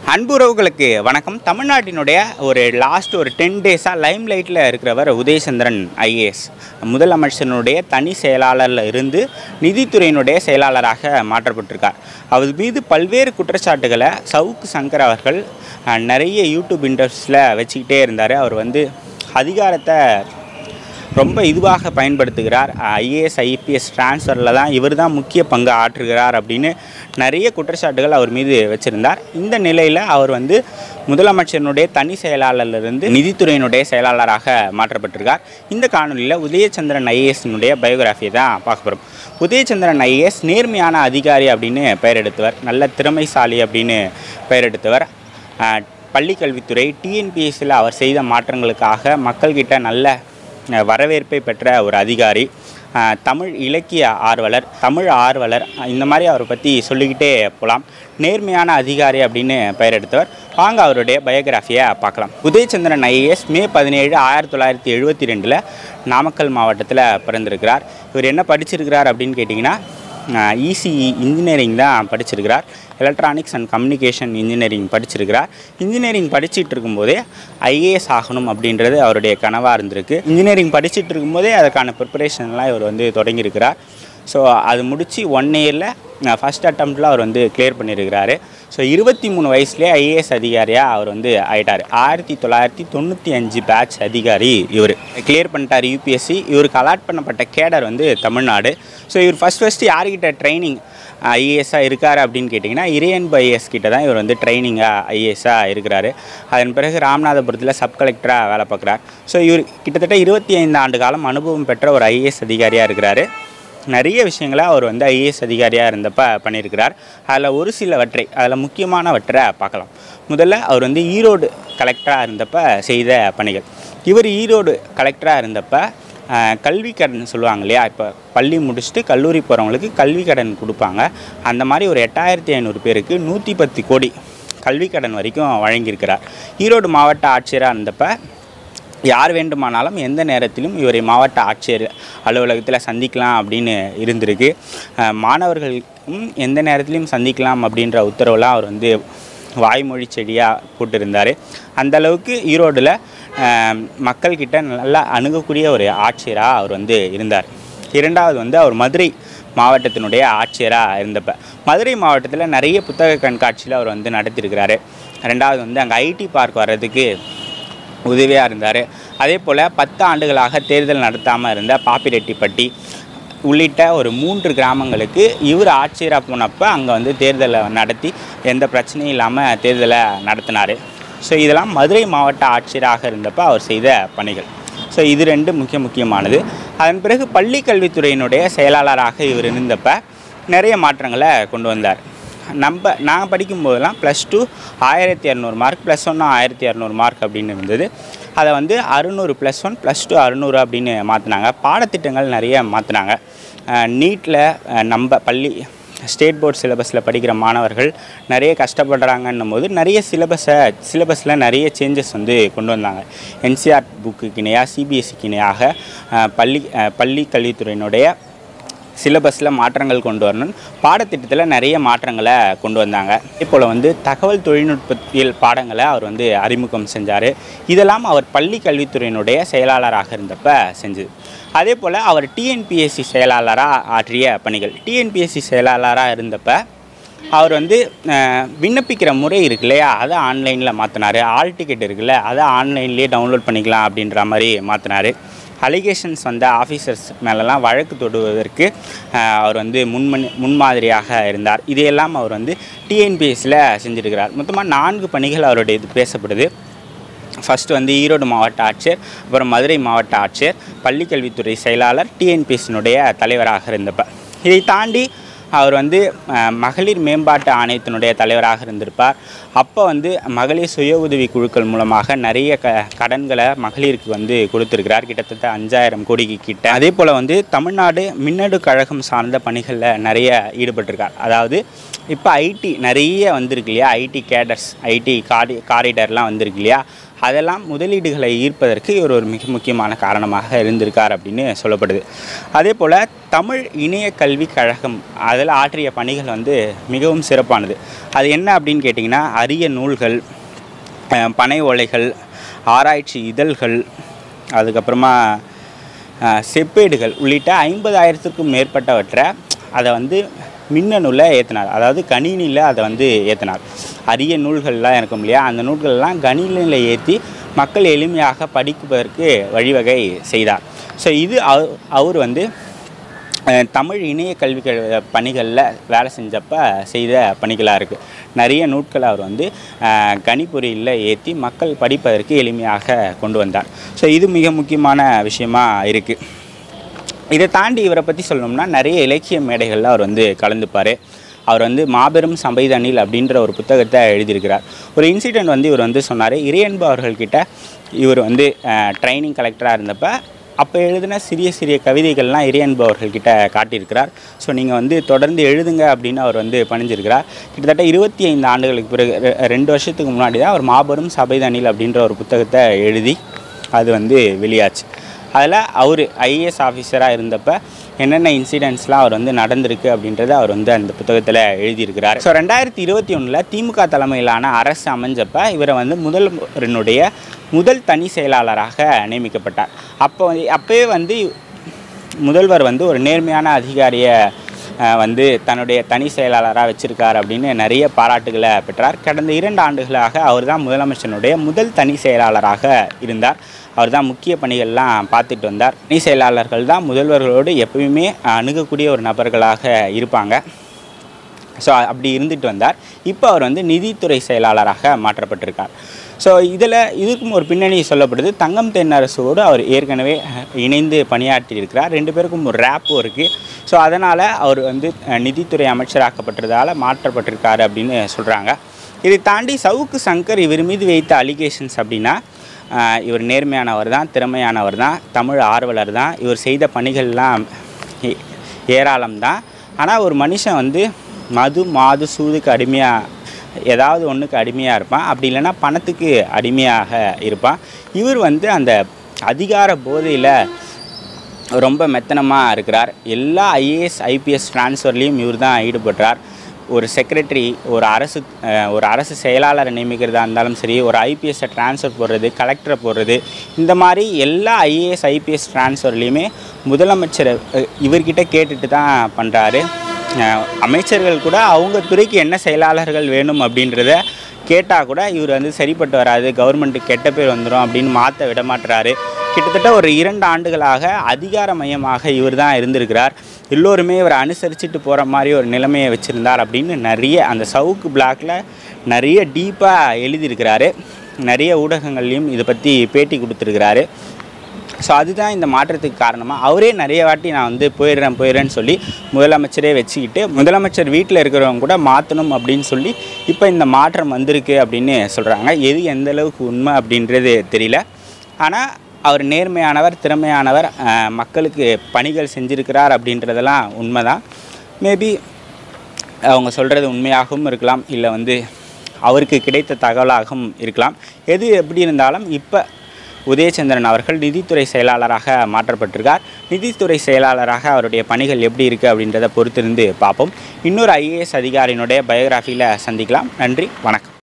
அன்புறவுகளுக்கு வணக்கம் தமிழ்நாட்டினுடைய ஒரு லாஸ்ட் ஒரு டென் டேஸாக லைம் லைட்டில் இருக்கிறவர் உதயசந்திரன் ஐஏஎஸ் முதலமைச்சரினுடைய தனி செயலாளரில் இருந்து நிதித்துறையினுடைய செயலாளராக மாற்றப்பட்டிருக்கார் அவர் மீது பல்வேறு குற்றச்சாட்டுகளை சவுக்கு சங்கர் அவர்கள் அஹ், நிறைய யூடியூப் இன்டர்வியூஸில் வச்சுக்கிட்டே இருந்தார் அவர் வந்து அதிகாரத்தை ரொம்ப இதுவாக பயன்படுத்துகிறார் ஐஏஎஸ் ஐபிஎஸ் ட்ரான்ஸ்ஃபரில் தான் இவர் தான் முக்கிய பங்கு ஆற்றுகிறார் அப்படின்னு நிறைய குற்றச்சாட்டுகள் அவர் மீது வச்சிருந்தார் இந்த நிலையில் அவர் வந்து முதலமைச்சரினுடைய தனி செயலாளரிலிருந்து நிதித்துறையினுடைய செயலாளராக மாற்றப்பட்டிருக்கார் இந்த காணொலியில் உதயச்சந்திரன் ஐஏஎஸ்னுடைய பயோகிராஃபியை தான் பார்க்க போகிறோம் உதயச்சந்திரன் ஐஏஎஸ் நேர்மையான அதிகாரி அப்படின்னு பெயர் எடுத்தவர் நல்ல திறமைசாலி அப்படின்னு பெயர் எடுத்தவர் அஹ், பள்ளிக்கல்வித்துறை டிஎன்பிஎஸ்சியில் அவர் செய்த மாற்றங்களுக்காக மக்கள்கிட்ட நல்ல அஹ் வரவேற்பை பெற்ற ஒரு அதிகாரி அஹ் தமிழ் இலக்கிய ஆர்வலர் தமிழ் ஆர்வலர் அஹ் இந்த மாதிரி அவரை பற்றி சொல்லிக்கிட்டே போகலாம் நேர்மையான அதிகாரி அப்படின்னு பெயர் எடுத்தவர் வாங்க அவருடைய பயோகிராஃபியை பார்க்கலாம் உதயச்சந்திரன் ஐஏஎஸ் மே பதினேழு ஆயிரத்தி தொள்ளாயிரத்தி எழுபத்தி ரெண்டில் நாமக்கல் மாவட்டத்தில் பிறந்திருக்கிறார் இவர் என்ன படிச்சிருக்கிறார் அப்படின்னு கேட்டிங்கன்னா இசிஇ இன்ஜினியரிங் தான் படிச்சிருக்கிறார் எலக்ட்ரானிக்ஸ் அண்ட் கம்யூனிகேஷன் இன்ஜினியரிங் படிச்சிருக்கிறார் இன்ஜினியரிங் படிச்சிட்டு இருக்கும்போதே ஐஏஎஸ் ஆகணும் அப்படின்றது அவருடைய கனவாக இருந்திருக்கு இன்ஜினியரிங் படிச்சிட்டு இருக்கும்போதே அதற்கான ப்ரிப்பரேஷன்லாம் இவர் வந்து தொடங்கியிருக்கிறார் ஸோ அது முடித்து ஒன் இயரில் ஃபஸ்ட் அட்டம்ப்டில் அவர் வந்து கிளியர் பண்ணியிருக்கிறாரு ஸோ இருபத்தி மூணு வயசுலேயே ஐஏஎஸ் அதிகாரியாக அவர் வந்து ஆயிட்டார் ஆயிரத்தி தொள்ளாயிரத்தி தொண்ணூற்றி அஞ்சு பேட்ச் அதிகாரி இவர் கிளியர் பண்ணிட்டார் யூபிஎஸ்சி இவருக்கு அலாட் பண்ணப்பட்ட கேடர் வந்து தமிழ்நாடு ஸோ இவர் ஃபஸ்ட் ஃபஸ்ட்டு யார்கிட்ட ட்ரைனிங் ஐஏஎஸ்ஸாக இருக்கார் அப்படின்னு கேட்டிங்கன்னா இறையன்பு ஐஏஎஸ் கிட்ட தான் இவர் வந்து ட்ரைனிங்காக ஐஏஎஸ்ஸாக இருக்கிறாரு அதன் பிறகு ராமநாதபுரத்தில் சப் கலெக்டராக வேலை பார்க்குறார் ஸோ இவர் கிட்டத்தட்ட இருபத்தி ஐந்து ஆண்டு காலம் அனுபவம் பெற்ற ஒரு ஐஏஎஸ் அதிகாரியாக இருக்கிறாரு நிறைய விஷயங்களை அவர் வந்து ஐஏஎஸ் அதிகாரியாக இருந்தப்ப பண்ணியிருக்கிறார் அதில் ஒரு சிலவற்றை அதில் முக்கியமானவற்றை பார்க்கலாம் முதல்ல அவர் வந்து ஈரோடு கலெக்டராக இருந்தப்ப செய்த பணிகள் இவர் ஈரோடு கலெக்டராக இருந்தப்ப ஆஹ், கல்வி கடன் சொல்லுவாங்க இல்லையா இப்போ பள்ளி முடிச்சுட்டு கல்லூரி போகிறவங்களுக்கு கல்வி கடன் கொடுப்பாங்க அந்த மாதிரி ஒரு எட்டாயிரத்தி ஐநூறு பேருக்கு நூற்றி பத்து கோடி கல்வி கடன் வரைக்கும் வழங்கியிருக்கிறார் ஈரோடு மாவட்ட ஆட்சியராக இருந்தப்ப யார் வேண்டுமானாலும் எந்த நேரத்திலும் இவரை மாவட்ட ஆட்சியர் அலுவலகத்தில் சந்திக்கலாம் அப்படின்னு இருந்திருக்கு அஹ் மாணவர்களுக்கும் எந்த நேரத்திலையும் சந்திக்கலாம் அப்படின்ற உத்தரவுலாம் அவர் வந்து வாய்மொழி செடியாக போட்டிருந்தார் அந்த அளவுக்கு ஈரோடில் அஹ், மக்கள்கிட்ட நல்லா அணுகக்கூடிய ஒரு ஆட்சியராக அவர் வந்து இருந்தார் இரண்டாவது வந்து அவர் மதுரை மாவட்டத்தினுடைய ஆட்சியராக இருந்தப்ப மதுரை மாவட்டத்தில் நிறைய புத்தக கண்காட்சியில் அவர் வந்து நடத்தியிருக்கிறாரு ரெண்டாவது வந்து அங்கே ஐடி பார்க் வர்றதுக்கு உதவியாக இருந்தார் அதே போல் பத்து ஆண்டுகளாக தேர்தல் நடத்தாமல் இருந்த பாப்பிரெட்டிப்பட்டி உள்ளிட்ட ஒரு மூன்று கிராமங்களுக்கு இவர் ஆட்சியராக போனப்போ அங்கே வந்து தேர்தலை நடத்தி எந்த பிரச்சனையும் இல்லாமல் தேர்தலை நடத்தினார் ஸோ இதெல்லாம் மதுரை மாவட்ட ஆட்சியராக இருந்தப்போ அவர் செய்த பணிகள் ஸோ இது ரெண்டு முக்கிய முக்கியமானது அதன் பிறகு பள்ளி கல்வித்துறையினுடைய செயலாளராக இவர் இருந்தப்ப நிறைய மாற்றங்களை கொண்டு வந்தார் நம்ம நான் படிக்கும்போதெல்லாம் ப்ளஸ் டூ ஆயிரத்தி இரநூறு மார்க் ப்ளஸ் ஒன்று ஆயிரத்தி இரநூறு மார்க் அப்படின்னு இருந்தது அதை வந்து அறுநூறு ப்ளஸ் ஒன் ப்ளஸ் டூ அறுநூறு அப்படின்னு மாற்றினாங்க பாடத்திட்டங்கள் நிறைய மாற்றினாங்க நீட்டில் நம்ம பள்ளி ஸ்டேட் போர்ட் சிலபஸில் படிக்கிற மாணவர்கள் நிறைய கஷ்டப்படுறாங்கன்னும் போது நிறைய சிலபஸை சிலபஸில் நிறைய சேஞ்சஸ் வந்து கொண்டு வந்தாங்க என்சிஆர் புக்குக்கு இணையாக சிபிஎஸ்சிக்கு இணையாக அஹ், பள்ளி அஹ், பள்ளி கல்வித்துறையினுடைய சிலபஸில் மாற்றங்கள் கொண்டு வரணும் பாடத்திட்டத்தில் நிறைய மாற்றங்களை கொண்டு வந்தாங்க இப்போல் வந்து தகவல் தொழில்நுட்பத்தியல் பாடங்களை அவர் வந்து அறிமுகம் செஞ்சார் இதெல்லாம் அவர் பள்ளி கல்வித்துறையினுடைய செயலாளராக இருந்தப்ப செஞ்சது அதே போல் அவர் டிஎன்பிஎஸ்சி செயலாளராக ஆற்றிய பணிகள் டிஎன்பிஎஸ்சி செயலாளராக இருந்தப்ப அவர் வந்து அஹ், விண்ணப்பிக்கிற முறை இருக்கு இல்லையா அதை ஆன்லைனில் மாற்றினார் ஆல் டிக்கெட் இருக்குல்ல அதை ஆன்லைன்லேயே டவுன்லோட் பண்ணிக்கலாம் அப்படின்ற மாதிரி மாற்றினார் அலிகேஷன்ஸ் வந்த ஆஃபீஸர்ஸ் மேலெல்லாம் வழக்கு தொடுவதற்கு அஹ், அவர் வந்து முன்மணி முன்மாதிரியாக இருந்தார் இதையெல்லாம் அவர் வந்து டிஎன்பிஎஸ்சியில் செஞ்சுருக்கிறார் மொத்தமாக நான்கு பணிகள் அவருடைய இது பேசப்படுது ஃபஸ்ட்டு வந்து ஈரோடு மாவட்ட ஆட்சியர் அப்புறம் மதுரை மாவட்ட ஆட்சியர் பள்ளிக்கல்வித்துறை செயலாளர் டிஎன்பிஎஸ்சினுடைய தலைவராக இருந்தப்ப இதை தாண்டி அவர் வந்து அஹ், மகளிர் மேம்பாட்டு ஆணையத்தினுடைய தலைவராக இருந்திருப்பார் அப்போ வந்து மகளிர் சுய உதவி குழுக்கள் மூலமாக நிறைய க கடன்களை மகளிருக்கு வந்து கொடுத்துருக்கிறார் கிட்டத்தட்ட அஞ்சாயிரம் கோடிக்கு கிட்ட அதே போல் வந்து தமிழ்நாடு மின்னணு கழகம் சார்ந்த பணிகளில் நிறைய ஈடுபட்டிருக்கார் அதாவது இப்போ ஐடி நிறைய வந்திருக்கு இல்லையா ஐடி கேடர்ஸ் ஐடி காரி காரிடர்லாம் வந்திருக்கு இல்லையா அதெல்லாம் முதலீடுகளை ஈர்ப்பதற்கு இவர் ஒரு மிக முக்கியமான காரணமாக இருந்திருக்கார் அப்படின்னு சொல்லப்படுது அதே போல் தமிழ் இணைய கல்விக் கழகம் அதில் ஆற்றிய பணிகள் வந்து மிகவும் சிறப்பானது அது என்ன அப்படின்னு கேட்டிங்கன்னா அரிய நூல்கள் அஹ், பனை ஓலைகள் ஆராய்ச்சி இதழ்கள் அதுக்கப்புறமா அஹ், செப்பேடுகள் உள்ளிட்ட ஐம்பதாயிரத்துக்கும் மேற்பட்டவற்றை அதை வந்து மின்னணுவில் ஏற்றினார் அதாவது கணினியில் அதை வந்து ஏற்றினார் அரிய நூல்கள்லாம் இருக்கும் இல்லையா அந்த நூல்கள்லாம் கணினியில் ஏற்றி மக்கள் எளிமையாக படிப்பதற்கு வழிவகை செய்தார் ஸோ இது அவ- அவர் வந்து அஹ், தமிழ் இணைய கல்வி க- பணிகளில் வேலை செஞ்சப்ப செய்த பணிகளாக இருக்குது நிறைய நூட்களை அவர் வந்து அஹ், கணிப்பொறியில் ஏற்றி மக்கள் படிப்பதற்கு எளிமையாக கொண்டு வந்தார் ஸோ இது மிக முக்கியமான விஷயமா இருக்குது இதை தாண்டி இவரை பற்றி சொல்லணும்னா நிறைய இலக்கிய மேடைகளில் அவர் வந்து கலந்துப்பார் அவர் வந்து மாபெரும் சபைதனில் அப்படின்ற ஒரு புத்தகத்தை எழுதியிருக்கிறார் ஒரு இன்சிடெண்ட் வந்து இவர் வந்து சொன்னார் இறையன்பு அவர்கள்கிட்ட இவர் வந்து ட்ரைனிங் கலெக்டராக இருந்தப்ப அப்போ எழுதின சிறிய சிறிய கவிதைகள்லாம் இறையன்பு அவர்கள்கிட்ட காட்டியிருக்கிறார் ஸோ நீங்கள் வந்து தொடர்ந்து எழுதுங்க அப்படின்னு அவர் வந்து பணிஞ்சிருக்கிறார் கிட்டத்தட்ட இருபத்தி ஐந்து ஆண்டுகளுக்கு பிறகு ரெ- ரெண்டு வருஷத்துக்கு முன்னாடி தான் அவர் மாபெரும் சபைதனில் அப்படின்ற ஒரு புத்தகத்தை எழுதி அது வந்து வெளியாச்சு அதில் அவர் ஐஏஎஸ் ஆஃபீஸராக இருந்தப்ப என்னென்ன இன்சிடென்ட்ஸ்லாம் அவர் வந்து நடந்திருக்கு அப்படின்றத அவர் வந்து அந்த புத்தகத்தில் எழுதியிருக்கிறார் ஸோ ரெண்டாயிரத்தி இருபத்தி ஒன்றில் திமுக தலைமையிலான அரசு அமைஞ்சப்ப இவரை வந்து முதல்வரினுடைய முதல் தனி செயலாளராக நியமிக்கப்பட்டார் அப்போ வந்து அப்போவே வந்து முதல்வர் வந்து ஒரு நேர்மையான அதிகாரியை அஹ், வந்து தன்னுடைய தனி செயலாளராக வச்சிருக்கார் அப்படின்னு நிறைய பாராட்டுகளை பெற்றார் கடந்த இரண்டு ஆண்டுகளாக அவர் தான் முதலமைச்சனுடைய முதல் தனி செயலாளராக இருந்தார் அவர் தான் முக்கிய பணிகள்லாம் பார்த்துட்டு வந்தார் தனி செயலாளர்கள் தான் முதல்வர்களோடு எப்பயுமே அணுகக்கூடிய ஒரு நபர்களாக இருப்பாங்க ஸோ அப்படி இருந்துட்டு வந்தார் இப்போ அவர் வந்து நிதித்துறை செயலாளராக மாற்றப்பட்டிருக்கார் ஸோ இதில் இதுக்கும் ஒரு பின்னணி சொல்லப்படுது தங்கம் தென்னரசோடு அவர் ஏற்கனவே அஹ், இணைந்து பணியாற்றியிருக்கிறார் ரெண்டு பேருக்கும் ஒரு ரேப்பும் இருக்குது ஸோ அதனால் அவர் வந்து அஹ், நிதித்துறை அமைச்சராக்கப்பட்டதால் மாற்றப்பட்டிருக்காரு அப்படின்னு சொல்கிறாங்க இதை தாண்டி சவுக்கு சங்கர் இவர் மீது வைத்த அலிகேஷன்ஸ் அப்படின்னா அஹ், இவர் நேர்மையானவர் தான் திறமையானவர் தான் தமிழ் ஆர்வலர் தான் இவர் செய்த பணிகள்லாம் ஏ- ஏராளம் தான் ஆனால் ஒரு மனுஷன் வந்து மது மாது சூதுக்கு அடிமையாக ஏதாவது ஒன்றுக்கு அடிமையாக இருப்பான் அப்படி இல்லைன்னா பணத்துக்கு அடிமையாக இருப்பான் இவர் வந்து அந்த அதிகார போதையில் ரொம்ப மெத்தனமாக இருக்கிறார் எல்லா ஐஏஎஸ் ஐபிஎஸ் ட்ரான்ஸ்ஃபர்லேயும் இவர் தான் ஈடுபடுறார் ஒரு செக்ரட்டரி ஒரு அரசு அஹ், ஒரு அரசு செயலாளரை நியமிக்கிறதா இருந்தாலும் சரி ஒரு ஐபிஎஸ்ஸை ட்ரான்ஸ்ஃபர் போடுறது கலெக்டரை போடுறது இந்த மாதிரி எல்லா ஐஏஎஸ் ஐபிஎஸ் ட்ரான்ஸ்ஃபர்லேயுமே முதலமைச்சர் அஹ், இவர்கிட்ட கேட்டுட்டு தான் பண்ணுறாரு அமைச்சர்கள் கூட அவங்க துறைக்கு என்ன செயலாளர்கள் வேணும் அப்படின்றத கேட்டால் கூட இவர் வந்து சரிப்பட்டு வராது கவர்மெண்ட்டுக்கு கெட்ட பேர் வந்துடும் அப்படின்னு மாற்ற விட மாட்டுறாரு கிட்டத்தட்ட ஒரு இரண்டு ஆண்டுகளாக அதிகார மையமாக இவர் தான் இருந்திருக்கிறார் எல்லோருமே இவரை அனுசரிச்சுட்டு போகிற மாதிரி ஒரு நிலைமையை வச்சுருந்தார் அப்படின்னு நிறைய அந்த சவுக்கு பிளாக்ல நிறைய டீப்பாக எழுதியிருக்கிறாரு நிறைய ஊடகங்கள்லையும் இதை பற்றி பேட்டி கொடுத்துருக்கிறாரு ஸோ அதுதான் இந்த மாற்றத்துக்கு காரணமாக அவரே நிறைய வாட்டி நான் வந்து போயிடுறேன் போயிடுறேன்னு சொல்லி முதலமைச்சரே வச்சுக்கிட்டு முதலமைச்சர் வீட்டில் இருக்கிறவங்க கூட மாற்றணும் அப்படின்னு சொல்லி இப்போ இந்த மாற்றம் வந்திருக்கு அப்படின்னு சொல்கிறாங்க எது எந்த அளவுக்கு உண்மை அப்படின்றது தெரியல ஆனால் அவர் நேர்மையானவர் திறமையானவர் அஹ், மக்களுக்கு பணிகள் செஞ்சிருக்கிறார் அப்படின்றதெல்லாம் உண்மைதான் மேபி அவங்க சொல்கிறது உண்மையாகவும் இருக்கலாம் இல்லை வந்து அவருக்கு கிடைத்த தகவலாகவும் இருக்கலாம் எது எப்படி இருந்தாலும் இப்போ உதயச்சந்திரன் அவர்கள் நிதித்துறை செயலாளராக மாற்றப்பட்டிருக்கார் நிதித்துறை செயலாளராக அவருடைய பணிகள் எப்படி இருக்குது அப்படின்றத பொறுத்திருந்து பார்ப்போம் இன்னொரு ஐஏஎஸ் அதிகாரியினுடைய பயோகிராஃபியில் சந்திக்கலாம் நன்றி வணக்கம்